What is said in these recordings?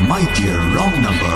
my dear wrong number.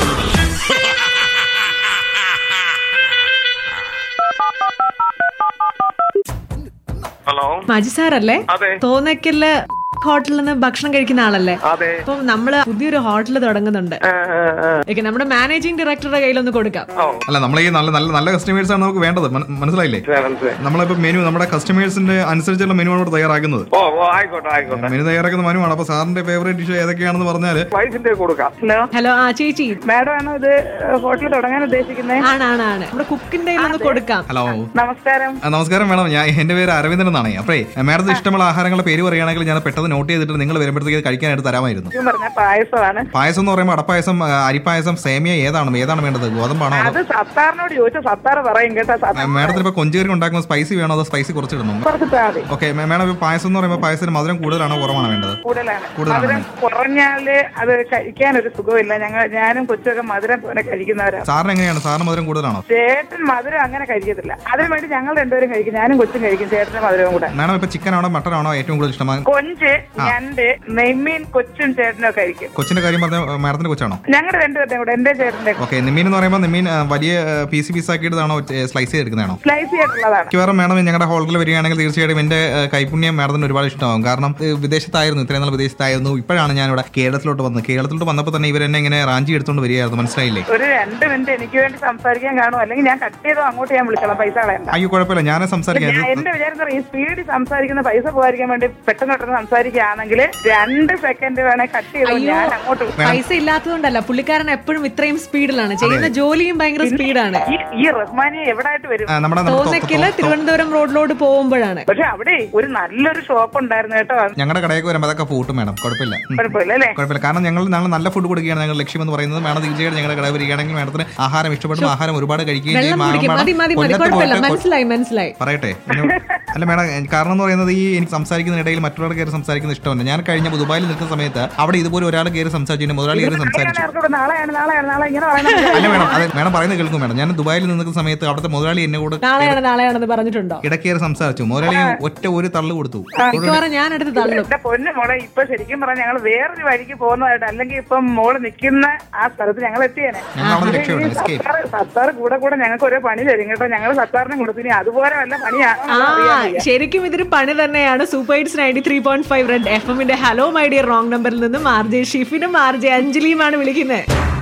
Hello മജി സാറല്ലേ അതെ തോന്നക്കല് ഹോട്ടലിൽ നിന്ന് ഭക്ഷണം കഴിക്കുന്ന ആളല്ലേ അതെ അപ്പം നമ്മള് പുതിയൊരു ഹോട്ടൽ തുടങ്ങുന്നുണ്ട് ആ, ആ, ആ. ഓക്കെ നമ്മുടെ മാനേജിംഗ് ഡയറക്ടറുടെ കയ്യിലൊന്ന് കൊടുക്കാം ഓ അല്ല നമ്മളെ ഈ നല്ല നല്ല നല്ല കസ്റ്റമേഴ്സ് ആണ് നമുക്ക് വേണ്ടത് മന- മനസ്സിലായില്ലേ മനസ്സിലായി, മനസ്സിലായി. നമ്മളിപ്പോ മെനു നമ്മുടെ കസ്റ്റമേഴ്സിന്റെ അനുസരിച്ചുള്ള മെനു ആണ് ഇവിടെ തയ്യാറാക്കുന്നത് ഓ ഓ ആയിക്കോട്ടെ ആയിക്കോട്ടെ മെനു തയ്യാറാക്കുന്ന മെനു ആണ് അപ്പൊ സാറിന്റെ ഫേവറേറ്റ് ഡിഷ് ഏതൊക്കെയാണെന്ന് പറഞ്ഞാൽ വൈഫിന്റെ കൊടുക്കാം ഹലോ ഹലോ ആ ചേച്ചി മാഡം ആണോ ഇത് ഹോട്ടൽ തുടങ്ങാൻ ഉദ്ദേശിക്കുന്നത് ആണ് ആണ് ആണ് നമ്മുടെ കുക്കിന്റെ ഒന്ന് കൊടുക്കാം ഹലോ നമസ്കാരം ആ, നമസ്കാരം മേഡം ഞാൻ എന്റെ പേര് അരവിന്ദൻ എന്നാണ് അപ്പേ മാഡത്തിന് ഇഷ്ടമുള്ള ആഹാരങ്ങളുടെ പേര് പറയുകയാണെങ്കിൽ ഞാൻ പെട്ടെന്ന് നോട്ട് ചെയ്തിട്ട് നിങ്ങൾ വരുമ്പോഴത്തേക്ക് അത് കഴിക്കാനായിട്ട് തരാമായിരുന്നു ഞാൻ പറഞ്ഞ പായസമാണ് പായസം എന്ന് പറയുമ്പോൾ അടപ്പായസം ആ, അരിപ്പായസം സേമിയ ഏതാണ് ഏതാണ് വേണ്ടത് ഗോതമ്പാണോ അത് അതോ സത്താറിനോട് ചോദിച്ചാൽ സത്താറ് പറയും കേട്ടോ സത്താർ മാഡത്തിന് ഇപ്പൊ കൊഞ്ചേരി ഉണ്ടാക്കുമ്പോൾ സ്പൈസി വേണോ അതോ സ്പൈസി കുറച്ചിടണം കുറച്ചിട്ടാ മതി ഓക്കെ മാഡം ഇപ്പൊ പായസം എന്ന് പറയുമ്പോൾ പായസത്തിന് മധുരം കൂടുതലാണോ കുറവാണോ വേണ്ടത് കൂടുതലാണ് കൂടുതലാണ് മധുരം കുറഞ്ഞാല് അത് കഴിക്കാൻ ഒരു സുഖമില്ല ഞങ്ങൾ ഞാനും കൊച്ചൊക്കെ മധുരം പോലെ കഴിക്കുന്നവരാണ് സാറിന് എങ്ങനെയാണ് സാറിന് മധുരം കൂടുതലാണോ ചേട്ടൻ മധുരം അങ്ങനെ കഴിക്കത്തില്ല അതിനു വേണ്ടി ഞങ്ങൾ രണ്ടുപേരും കഴിക്കും ഞാനും കൊച്ചും കഴിക്കും ചേട്ടനും മധുരവും കൂടെ മാഡം ഇപ്പൊ ചിക്കൻ ആണോ മട്ടൺ ആണോ ഏറ്റവും കൂടുതൽ ഇഷ്ടം കൊഞ്ച് ഞണ്ട് നെയ്മീൻ കൊച്ചും ചേട്ടനും ഒക്കെ കഴിക്കും കൊച്ചിന്റെ കാര്യം പറഞ്ഞ മാഡത്തിന്റെ കൊച്ചാണോ ഞങ്ങളുടെ രണ്ടുപേരുടെയും കൂടെ എന്റെ ചേട്ടന്റെ ഓക്കെ നിമ്മീൻ എന്ന് പറയുമ്പോൾ നിമ്മീൻ ആ, വലിയ പീസ് പീസ് ആക്കിയിട്ടാണോ സ്ലൈസ് ചെയ്തെടുക്കുന്നതാണോ സ്ലൈസ് ചെയ്തിട്ടുള്ളതാണ് മിക്കവാറും മാഡം ഞങ്ങളുടെ ഹോട്ടലിൽ വരികയാണെങ്കിൽ തീർച്ചയായിട്ടും എന്റെ ആ, കൈപുണ്യം മാഡത്തിന് ഒരുപാട് ഇഷ്ടമാകും കാരണം ഏ, വിദേശത്തായിരുന്നു ഇത്രയും നാൾ വിദേശത്തായിരുന്നു ഇപ്പോഴാണ് ഞാൻ ഇവിടെ കേരളത്തിലോട്ട് വന്നത് കേരളത്തിലോട്ട് വന്നപ്പോൾ തന്നെ ഇവരെന്നെ ഇങ്ങനെ റാഞ്ചി എടുത്തുകൊണ്ട് വരികയായിരുന്നു മനസ്സിലായില്ലേ ഒരു രണ്ട് മിനിറ്റ് എനിക്ക് വേണ്ടി സംസാരിക്കാൻ കാണും അല്ലെങ്കിൽ ഞാൻ കട്ട് ചെയ്തോ അങ്ങോട്ട് ഞാൻ വിളിച്ചോളാം പൈസ കളയണ്ട അയ്യോ കുഴപ്പമില്ല ഞാൻ സംസാരിക്കാം ഞാൻ എന്റെ വിചാരം എന്താ, ഈ സ്പീഡിൽ സംസാരിക്കുന്ന പൈസ പോകാതിരിക്കാൻ വേണ്ടി പെട്ടെന്ന് പെട്ടെന്ന് സംസാരിക്കുകയാണെങ്കിൽ രണ്ട് സെക്കൻഡ് വേണേ കട്ട് ചെയ്തോ അയ്യോ. ഞാൻ അങ്ങോട്ട് വിളിക്കാം. പൈസ ഇല്ലാത്തതുകൊണ്ടല്ല പുള്ളിക്കാരൻ എപ്പോഴും ഇത്രയും സ്പീഡിലാണ് ചെയ്യുന്ന ജോലിയും ഭയങ്കര സ്പീഡാണ് ഈ ഈ റഹ്മാനിയെ എവിടായിട്ട് വരും ആ, നമ്മുടെ നമ്മുടെ തോന്നക്കല് തോ- തോ- തിരുവനന്തപുരം റോഡിലോട്ട് പോകുമ്പോഴാണ് പക്ഷെ അവിടെ ഒരു നല്ലൊരു ഷോപ്പ് ഉണ്ടായിരുന്നു കേട്ടോ ഞങ്ങളുടെ കടയൊക്കെ വരുമ്പോൾ അതൊക്കെ പൂട്ടും മാഡം കുഴപ്പമില്ല ഉം. കുഴപ്പമില്ല അല്ലേ കുഴപ്പമില്ല കാരണം ഞങ്ങൾ ഞങ്ങൾ നല്ല ഫുഡ് കൊടുക്കുകയാണ് ഞങ്ങൾ ലക്ഷ്യം എന്ന് പറയുന്നത് മാഡം തീർച്ചയായിട്ടും ഞങ്ങളുടെ കട വരികയാണെങ്കിൽ മാഡത്തിന് ആഹാരം ഇഷ്ടപ്പെടും ആഹാരം ഒരുപാട് കഴിക്കുകയും വെള്ളം ചെയ്യും കുടിക്കും മാഡം മതി മതി മതി കൊല്ലത്ത് കുഴപ്പമില്ല പോയിട്ട് കൊ- മനസ്സിലായി മനസ്സിലായി പറയട്ടെ പിന്നെ- അല്ല മേഡം എ- കാരണം എന്ന് പറയുന്നത് ഈ എനിക്ക് സംസാരിക്കുന്ന ഇടയിൽ മറ്റുള്ളവർ കയറി സംസാരിക്കുന്നത് ഇഷ്ടമല്ല ഞാൻ കഴിഞ്ഞ ദുബായിൽ നിൽക്കുന്ന സമയത്ത് അവിടെ ഇതുപോലെ ഒരാൾ കയറി സംസാരിച്ചു മുതലാളി കയറി സംസാരിച്ചു ആർക്കും നാളെയാണ് നാളെയാണ് നാളെ ഇങ്ങനെ പറയുന്നത് അല്ല മേഡം അത് മേഡം പറയുന്നത് കേൾക്കും മേഡം ഞാൻ ദുബായിൽ നിൽക്കുന്ന സമയത്ത് അവിടുത്തെ മുതലാളി എന്നെ കൂടെ നാളെയാണ് നാളെയാണെന്ന് പറഞ്ഞിട്ടുണ്ടോ ഇടക്കേറി സംസാരിച്ചു മുതലാളി ഒറ്റ ഒരു തള്ളു കൊടുത്തു മിക്കവാറും ഞാൻ എടുത്ത് തള്ളും എന്റെ പൊന്നു മോളെ ഇപ്പൊ ശരിക്കും പറഞ്ഞാൽ ഞങ്ങൾ വേറൊരു വഴിക്ക് പോകുന്നതായിട്ട് അല്ലെങ്കിൽ ഇപ്പം മോള് നിൽക്കുന്ന ആ സ്ഥലത്ത് ഞങ്ങൾ എത്തിയേനെ ഞങ്ങൾ അവിടെ നിന്ന് രക്ഷപ്പെടും എസ്കേപ്പ് സത്താറ് സത്താറ് കൂടെ കൂടെ ഞങ്ങൾക്ക് ഓരോ പണി തരും കേട്ടോ ഞങ്ങൾ സത്താറിനെ കൊടുത്തു ഇനി അതുപോലെ വല്ല ആ പണിയാണ് ശരിക്കും ഇതൊരു പണി തന്നെയാണ് super hits ninety three point five red F എമ്മിന്റെ ഹലോ മൈ ഡിയർ റോങ് നമ്പറിൽ നിന്നും ആർ ജെ ഷിഫിനും ആർ ജെ അഞ്ജലിയുമാണ് വിളിക്കുന്നത്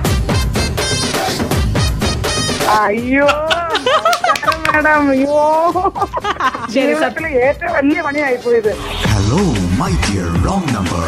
അയ്യോ മാഡം അയ്യോ ശരി, സർ. ജീവിതത്തിൽ ഏറ്റവും വലിയ പണിയായി പോയത് Hello, my dear wrong number.